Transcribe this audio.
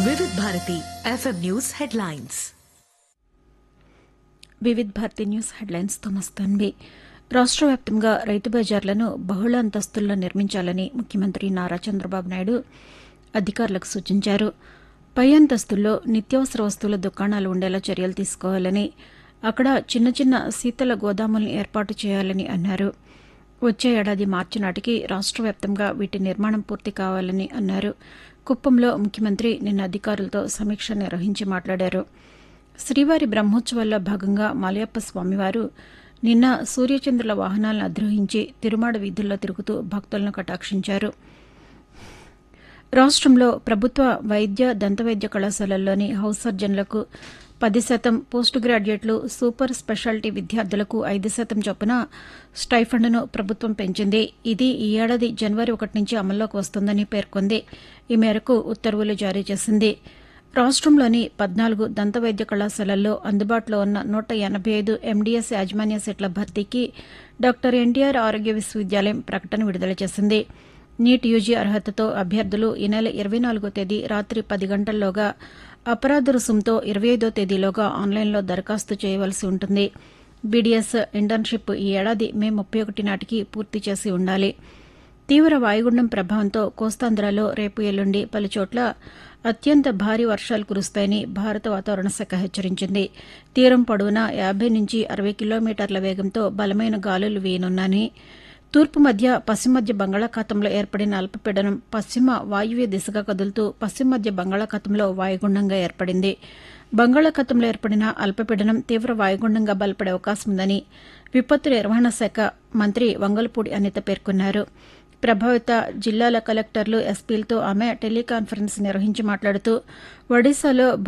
వివిధ Bharati FM news headlines Vividh Bharati news హెడ్లైన్స్తో మస్తాన్వి రాష్ట్ర వ్యాప్తంగా రైతు బజార్లను బహుళ అంతస్తుల్లో నిర్మించాలని ముఖ్యమంత్రి నారా చంద్రబాబు నాయుడు అధికారులకు సూచించారు పై అంతస్తుల్లో నిత్యావసర వస్తువుల దుకాణాలు ఉండేలా చర్యలు తీసుకోవాలని అక్కడ చిన్న చిన్న శీతల గోదాములను ఏర్పాటు చేయాలని అన్నారు వచ్చే ఏడాది మార్చి నాటికి రాష్ట్ర వ్యాప్తంగా వీటి నిర్మాణం పూర్తి కావాలని అన్నారు కుప్పంలో ముఖ్యమంత్రి నిన్న అధికారులతో సమీక్ష నిర్వహించి మాట్లాడారు శ్రీవారి బ్రహ్మోత్సవాల్లో భాగంగా మలయప్ప స్వామివారు నిన్న సూర్యచంద్రుల వాహనాలను అధిరోహించి తిరుమాడ వీధుల్లో తిరుగుతూ భక్తులను కటాక్షించారు రాష్ట్రంలో ప్రభుత్వ వైద్య దంతవైద్య కళాశాలల్లోని హౌస్ సర్జన్లకు పది శాతం పోస్ట్ గ్రాడ్యుయేట్లు సూపర్ స్పెషాలిటీ విద్యార్థులకు ఐదు శాతం చొప్పున స్టైఫండ్ను ప్రభుత్వం పెంచింది ఇది ఈ ఏడాది జనవరి ఒకటి నుంచి అమల్లోకి వస్తుందని పేర్కొంది ఈ మేరకు ఉత్తర్వులు జారీ చేసింది రాష్ట్రంలోని పద్నాలుగు దంతవైద్య కళాశాలల్లో అందుబాటులో ఉన్న నూట ఎనభై ఐదు ఎండీఎస్ యాజమాన్య సీట్ల భర్తీకి డాక్టర్ ఎన్టీఆర్ ఆరోగ్య విశ్వవిద్యాలయం ప్రకటన విడుదల చేసింది నీట్ యూజీ అర్హతతో అభ్యర్థులు ఈ నెల ఇరవై నాలుగో తేదీ రాత్రి పది గంటల్లోగా అపరాధ రుసుంతో ఇరవై ఐదో తేదీలోగా ఆన్లైన్లో దరఖాస్తు చేయవలసి ఉంటుంది బీడీఎస్ ఇంటర్న్షిప్ ఈ ఏడాది మే ముప్పై ఒకటి నాటికి పూర్తి చేసి ఉండాలి తీవ్ర వాయుగుండం ప్రభావంతో కోస్తాంధ్రలో రేపు ఎల్లుండి పలుచోట్ల అత్యంత భారీ వర్షాలు కురుస్తాయని భారత వాతావరణ శాఖ హెచ్చరించింది తీరం పొడవునా యాభై నుంచి అరవై కిలోమీటర్ల వేగంతో బలమైన గాలులు వీయనున్నాయని తూర్పు మధ్య పశ్చిమ మధ్య బంగాళాఖాతంలో ఏర్పడిన అల్పపీడనం పశ్చిమ వాయువ్య దిశగా కదులుతూ పశ్చిమ మధ్య బంగాళాఖాతంలో వాయుగుండంగా ఏర్పడింది బంగాళాఖాతంలో ఏర్పడిన అల్పపీడనం తీవ్ర వాయుగుండంగా బలపడే అవకాశం ఉందని విపత్తు నిర్వహణ శాఖ మంత్రి వంగలపూడి అనిత పేర్కొన్నారు ప్రభావిత జిల్లాల కలెక్టర్లు ఎస్పీలతో ఆమె టెలికాన్ఫరెన్స్ నిర్వహించి మాట్లాడుతూ ఒడిశాలో